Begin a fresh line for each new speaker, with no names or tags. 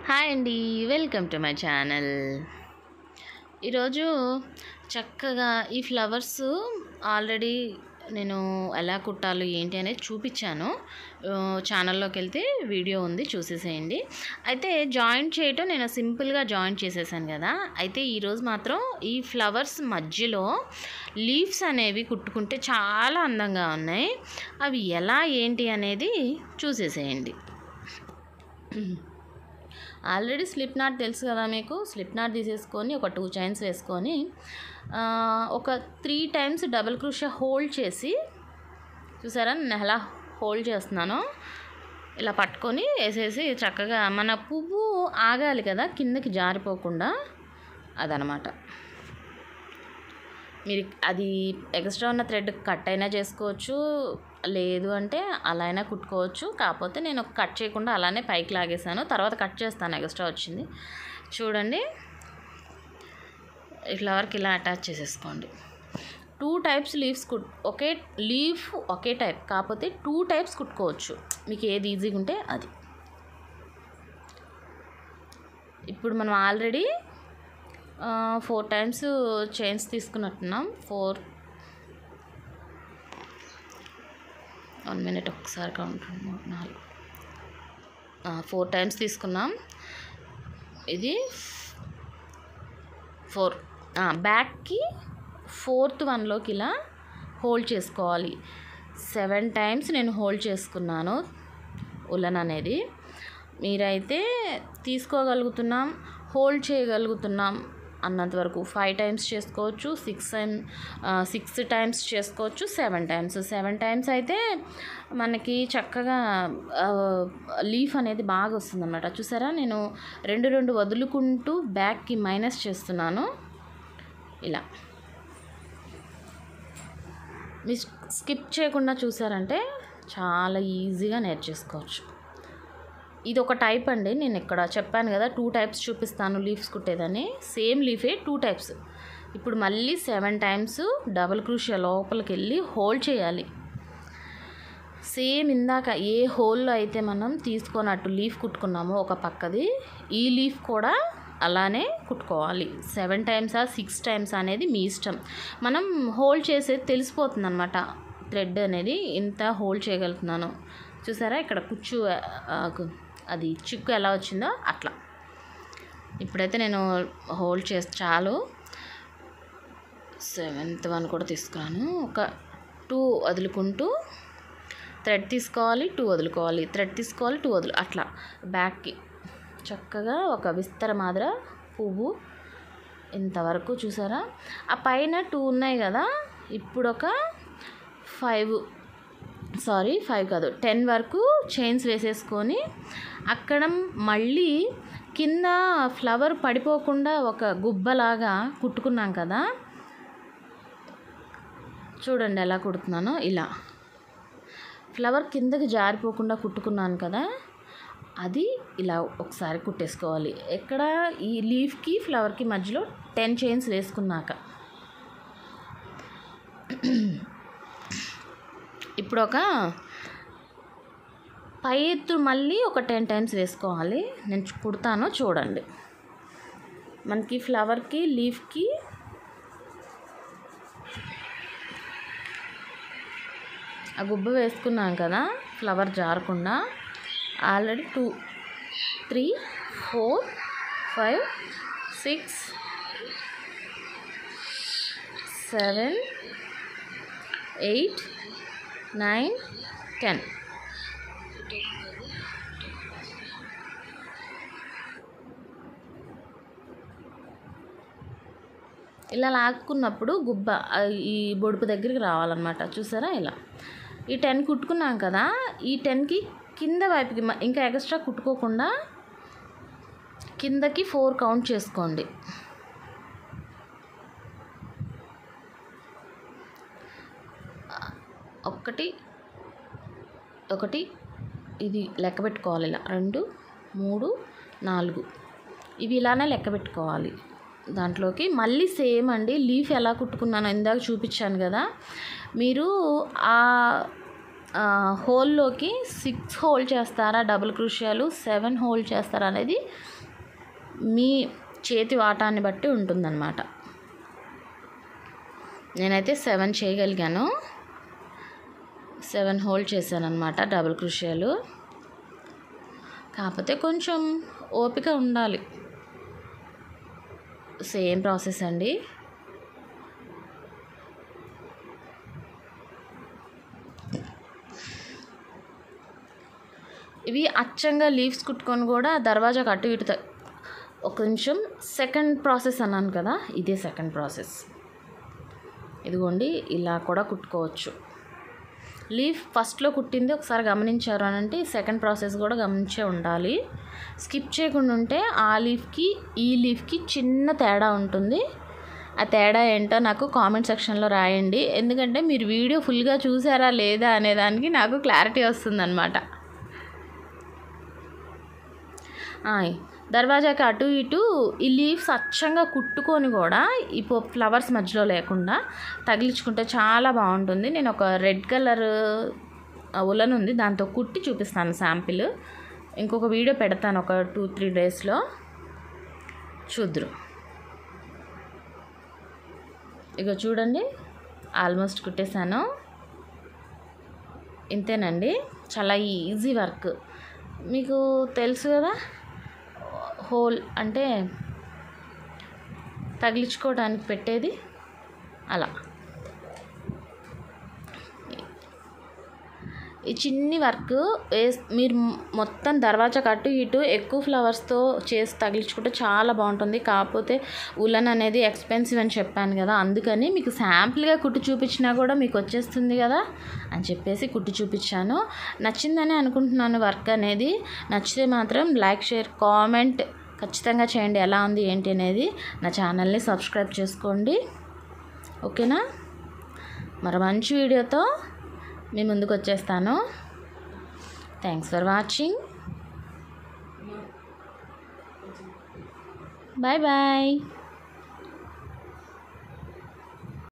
hi అండి welcome to my channel ఈరోజు చక్కగా ఈ ఫ్లవర్స్ ఆల్రెడీ నేను ఎలా కుట్టాలి ఏంటి అనేది చూపించాను ఆ, ఛానల్లోకి వెళ్తే వీడియో ఉంది చూసేసేయండి అయితే జాయింట్ చేయటం నేను సింపుల్గా జాయింట్ చేసేసాను కదా అయితే ఈరోజు మాత్రం ఈ ఫ్లవర్స్ మధ్యలో లీవ్స్ అనేవి కుట్టుకుంటే చాలా అందంగా ఉన్నాయి అవి ఎలా ఏంటి అనేది చూసేసేయండి ఆల్రెడీ స్లిప్ నాట్ తెలుసు కదా మీకు స్లిప్ నాట్ తీసేసుకొని ఒక టూ చైన్స్ వేసుకొని ఆ, ఒక three times double crochet hold చేసి చూసారా నేను ఎలా హోల్డ్ చేస్తున్నానో ఇలా పట్టుకొని వేసేసి చక్కగా మన పువ్వు ఆగాలి కదా కిందకి జారిపోకుండా అదనమాట మీరు అది ఎక్స్ట్రా ఉన్న థ్రెడ్ కట్ అయినా చేసుకోవచ్చు లేదు అంటే అలా అయినా కుట్టుకోవచ్చు కాకపోతే నేను కట్ చేయకుండా అలానే పైకి లాగేసాను తర్వాత కట్ చేస్తాను ఎక్స్ట్రా వచ్చింది చూడండి ఈ ఫ్లవర్కి ఇలా అటాచ్ చేసేసుకోండి టూ టైప్స్ లీవ్స్ కుట్ ఒకే లీఫ్ ఒకే టైప్ కాకపోతే టూ టైప్స్ కుట్టుకోవచ్చు మీకు ఏది ఈజీగా ఉంటే అది ఇప్పుడు మనం ఆల్రెడీ ఫోర్ టైమ్స్ చైన్స్ తీసుకున్నట్టున్నాం ఫోర్ వన్ మినిట్ ఒకసారి కౌంట్ మూడు నాలుగు ఫోర్ టైమ్స్ తీసుకున్నాం ఇది ఫోర్ బ్యాక్కి ఫోర్త్ వన్లోకి ఇలా హోల్డ్ చేసుకోవాలి సెవెన్ టైమ్స్ నేను హోల్డ్ చేసుకున్నాను ఉలన్ అనేది మీరైతే తీసుకోగలుగుతున్నాం హోల్డ్ చేయగలుగుతున్నాం అన్నంత వరకు ఫైవ్ టైమ్స్ చేసుకోవచ్చు సిక్స్ టైమ్ సిక్స్ టైమ్స్ చేసుకోవచ్చు సెవెన్ టైమ్స్ సెవెన్ టైమ్స్ అయితే మనకి చక్కగా లీఫ్ అనేది బాగా వస్తుంది అనమాట చూసారా నేను రెండు రెండు వదులుకుంటూ బ్యాక్కి మైనస్ చేస్తున్నాను ఇలా మీ స్కిప్ చేయకుండా చూసారంటే చాలా ఈజీగా నేర్చేసుకోవచ్చు ఇది ఒక టైప్ అండి నేను ఇక్కడ చెప్పాను కదా టూ టైప్స్ చూపిస్తాను లీవ్స్ కుట్టేదని సేమ్ లీఫే టూ టైప్స్ ఇప్పుడు మళ్ళీ సెవెన్ టైమ్స్ డబుల్ క్రూషియా లోపలికి వెళ్ళి హోల్డ్ చేయాలి సేమ్ ఇందాక ఏ హోల్లో అయితే మనం తీసుకున్నట్టు లీఫ్ కుట్టుకున్నామో ఒక పక్కది ఈ లీఫ్ కూడా అలానే కుట్టుకోవాలి సెవెన్ టైమ్సా సిక్స్ టైమ్స్ అనేది మీ ఇష్టం మనం హోల్డ్ చేసేది తెలిసిపోతుంది అనమాట థ్రెడ్ అనేది ఇంత హోల్డ్ చేయగలుగుతున్నాను చూసారా ఇక్కడ కుచ్చు ఆ, కు- అది చిక్కు ఎలా వచ్చిందో అట్లా ఇప్పుడైతే నేను హోల్డ్ చేసి చాలు సెవెంత్ వన్ కూడా తీసుకున్నాను ఒక టూ వదులుకుంటూ థ్రెడ్ తీసుకోవాలి టూ వదులుకోవాలి థ్రెడ్ తీసుకోవాలి టూ వదులు అట్లా బ్యాక్కి చక్కగా ఒక విస్తర మాదిర పువ్వు ఇంతవరకు చూసారా ఆ పైన టూ ఉన్నాయి కదా ఇప్పుడు ఒక ఫైవ్ సారీ ఫైవ్ కాదు టెన్ వరకు చైన్స్ వేసేసుకొని అక్కడ మళ్ళీ కింద ఫ్లవర్ పడిపోకుండా ఒక గుబ్బలాగా కుట్టుకున్నాం కదా చూడండి ఎలా కుడుతున్నానో ఇలా ఫ్లవర్ కిందకి జారిపోకుండా కుట్టుకున్నాను కదా అది ఇలా ఒకసారి కుట్టేసుకోవాలి ఎక్కడ ఈ లీఫ్కి ఫ్లవర్కి మధ్యలో టెన్ చైన్స్ వేసుకున్నాక ఇప్పుడు ఒక పై ఎత్తు మళ్ళీ ఒక టెన్ టైమ్స్ వేసుకోవాలి నేను చు- కుడతాను చూడండి మనకి ఫ్లవర్కి లీఫ్కి ఆ గుబ్బ వేసుకున్నాం కదా ఫ్లవర్ జారకుండా already two three four five six seven eight nine ten ఇలా లాక్కున్నప్పుడు గుబ్బ ఆ, ఈ బొడుపు దగ్గరికి రావాలన్నమాట చూసారా ఇలా ఈ టెన్ కుట్టుకున్నాం కదా ఈ టెన్కి కింద వైపుకి మ- ఇంకా ఎక్స్ట్రా కుట్టుకోకుండా కిందకి ఫోర్ కౌంట్ చేసుకోండి ఒకటి ఒకటి ఇది లెక్క పెట్టుకోవాలి ఇలా రెండు మూడు నాలుగు ఇవి ఇలానే లెక్క పెట్టుకోవాలి దాంట్లోకి మళ్ళీ సేమ్ అండి లీఫ్ ఎలా కుట్టుకున్నానో ఇందాక చూపించాను కదా మీరు ఆ ఆ, హోల్లోకి సిక్స్ హోల్డ్ చేస్తారా డబుల్ క్రూషియాలు సెవెన్ హోల్డ్ చేస్తారా అనేది మీ చేతి వాటాన్ని బట్టి ఉంటుందన్నమాట నేనైతే సెవెన్ చేయగలిగాను సెవెన్ హోల్డ్ చేశాను అనమాట డబుల్ క్రుషియాలు కాకపోతే కొంచెం ఓపిక ఉండాలి సేమ్ ప్రాసెస్ అండి ఇవి అచ్చంగా లీవ్స్ కుట్టుకొని కూడా దర్వాజాకు అటు ఇటు త- ఒక నిమిషం సెకండ్ ప్రాసెస్ అన్నాను కదా ఇదే సెకండ్ ప్రాసెస్ ఇదిగోండి ఇలా కూడా కుట్టుకోవచ్చు లీఫ్ ఫస్ట్లో కుట్టింది ఒకసారి గమనించారు అని అంటే సెకండ్ ప్రాసెస్ కూడా గమనించే ఉండాలి స్కిప్ చేయకుండా ఉంటే ఆ లీఫ్కి ఈ లీఫ్కి చిన్న తేడా ఉంటుంది ఆ తేడా ఏంటో నాకు కామెంట్ సెక్షన్లో రాయండి ఎందుకంటే మీరు వీడియో ఫుల్గా చూసారా లేదా అనే దానికి నాకు క్లారిటీ వస్తుందన్నమాట ఆయ్, దర్వాజాకి అటు ఇటు ఈ లీవ్స్ అచ్చంగా కుట్టుకొని కూడా ఈ ఫ్లవర్స్ మధ్యలో లేకుండా తగిలించుకుంటే చాలా బాగుంటుంది నేను ఒక రెడ్ కలర్ ఉలన్ ఉంది దాంతో కుట్టి చూపిస్తాను శాంపిల్ ఇంకొక వీడియో పెడతాను ఒక టూ త్రీ డేస్లో చూద్దురు ఇక చూడండి ఆల్మోస్ట్ కుట్టేశాను ఇంతేనండి చాలా ఈజీ వర్క్ మీకు తెలుసు కదా హోల్ అంటే తగిలించుకోవడానికి పెట్టేది అలా ఈ చిన్ని వర్క్ వేస్ మీరు మొత్తం దర్వాజా కట్టు ఇటు ఎక్కువ ఫ్లవర్స్తో చేసి తగిలించుకుంటే చాలా బాగుంటుంది కాకపోతే ఉలన్ అనేది ఎక్స్పెన్సివ్ అని చెప్పాను కదా అందుకని మీకు శాంపుల్గా కుట్టి చూపించినా కూడా మీకు వచ్చేస్తుంది కదా అని చెప్పేసి కుట్టి చూపించాను నచ్చిందని అనుకుంటున్నాను వర్క్ అనేది నచ్చితే మాత్రం లైక్ షేర్ కామెంట్ ఖచ్చితంగా చేయండి ఎలా ఉంది ఏంటి అనేది నా ఛానల్ని సబ్స్క్రైబ్ చేసుకోండి ఓకేనా మరి మంచి వీడియోతో మీ ముందుకు వచ్చేస్తాను thanks for watching bye bye